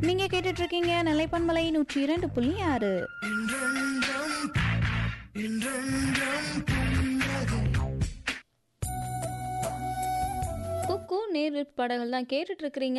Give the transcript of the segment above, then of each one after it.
நீங்க கேட்டுட்டு இருக்கீங்க நிலைப்பன்மலை நூற்றி இரண்டு புள்ளி ஆறு குக்கு நேர் பாடல்கள் தான் கேட்டுட்டு இருக்கிறீங்க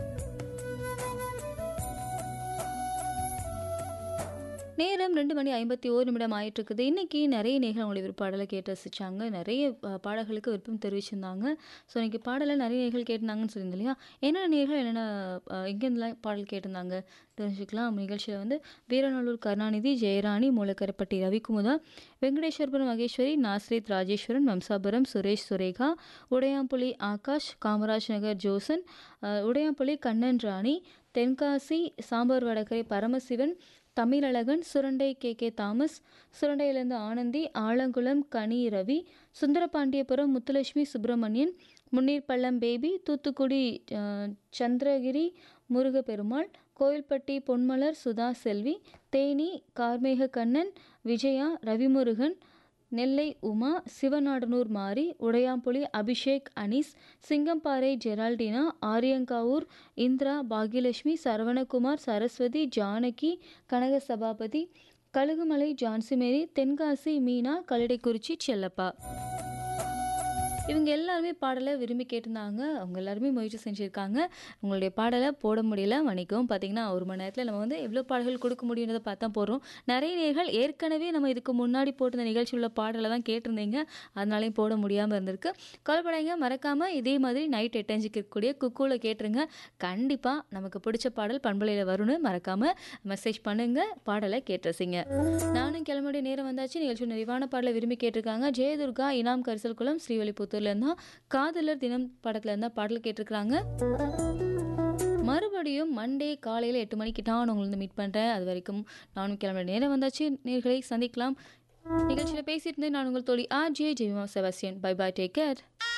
நேரம் ரெண்டு மணி ஐம்பத்தி ஓரு நிமிடம் ஆயிட்டு இருக்குது இன்னைக்கு நிறைய நேர்கள் அவங்களுடைய விருப்பாடலை கேட்டு ரசிச்சாங்க நிறைய அஹ், பாடல்களுக்கு விருப்பம் தெரிவிச்சிருந்தாங்க ஸோ இன்னைக்கு பாடலை நிறைய நேர்கள் கேட்டிருந்தாங்கன்னு சொல்லியிருந்தோம் இல்லையா என்னென்ன நேர்கள் என்னென்ன அஹ், எங்கேருந்துலாம் பாடல் கேட்டிருந்தாங்க தெரிஞ்சுக்கலாம் நிகழ்ச்சியில் வந்து வீரநல்லூர் கருணாநிதி ஜெயராணி மூலக்கரப்பட்டி ரவிக்குமுதா வெங்கடேஸ்வரபுரம் மகேஸ்வரி நாஸ்ரீத் ராஜேஸ்வரன் வம்சாபுரம் சுரேஷ் சுரேகா உடையாம்புலி ஆகாஷ் காமராஜ் நகர் ஜோசன் அஹ், Udaiyampuli Kannan Rani Tenkasi Sambar Vadakarai Paramasivan Tamizhazhagan Surandai K K Thomas சுரண்டையிலிருந்து ஆனந்தி ஆலங்குளம் கனி ரவி சுந்தரபாண்டியபுரம் முத்துலட்சுமி சுப்பிரமணியன் முன்னீர்பள்ளம் பேபி தூத்துக்குடி அஹ், சந்திரகிரி முருகப்பெருமாள் கோயில்பட்டி பொன்மலர் சுதா செல்வி தேனி கார்மேக கண்ணன் விஜயா ரவிமுருகன் நெல்லை உமா சிவநாடனூர் மாரி உடையாம்புலி அபிஷேக் அனீஸ் சிங்கம்பாறை ஜெரால்டினா ஆரியங்காவூர் இந்திரா பாக்யலட்சுமி சரவணகுமார் சரஸ்வதி ஜானகி கனக சபாபதி கழுகுமலை ஜான்சிமேரி தென்காசி மீனா கல்லடைக்குறிச்சி செல்லப்பா இவங்க எல்லாருமே பாடலை விரும்பி கேட்டிருந்தாங்க அவங்க எல்லாருமே முயற்சி செஞ்சுருக்காங்க உங்களுடைய பாடலை போட முடியல மன்னிக்கவும் பார்த்தீங்கன்னா ஒரு மணி நேரத்தில் நம்ம வந்து எவ்வளோ பாடல்கள் கொடுக்க முடியுன்றதை பார்த்தா போடுறோம் நிறைய நேர்கள் ஏற்கனவே நம்ம இதுக்கு முன்னாடி போட்டிருந்த நிகழ்ச்சி உள்ள பாடலை தான் கேட்டிருந்தீங்க அதனாலையும் போட முடியாமல் இருந்திருக்கு கவலைப்படாங்க மறக்காமல் இதே மாதிரி நைட் எட்டஞ்சுக்கு இருக்கக்கூடிய குக்கூவில் கேட்டுருங்க கண்டிப்பாக நமக்கு பிடிச்ச பாடல் பண்பலையில் வரும்னு மறக்காமல் மெசேஜ் பண்ணுங்க பாடலை கேட்டுறசிங்க நானும் கிளம்புடைய நேரம் வந்தாச்சு நிகழ்ச்சி நிறைவான பாடலை விரும்பி கேட்டிருக்காங்க ஜெயதுர்கா இனாம் கரிசல் குளம் ஸ்ரீவல்லிபுத்தூர்ல இருந்தா காதலர் தினம் படத்துல இருந்தா பாடல் கேட்டிருக்காங்க மறுபடியும் மண்டே காலையில் எட்டு மணிக்கு நான் உங்களை வந்து மீட் பண்ணுறேன் அது வரைக்கும் நானும் கிளம்புற நேரம் வந்தாச்சு நேர்களை சந்திக்கலாம் நிகழ்ச்சியில் பேசிட்டு இருந்தேன் நான் உங்கள் தோழி R J Jaima Sebastian bye bye take care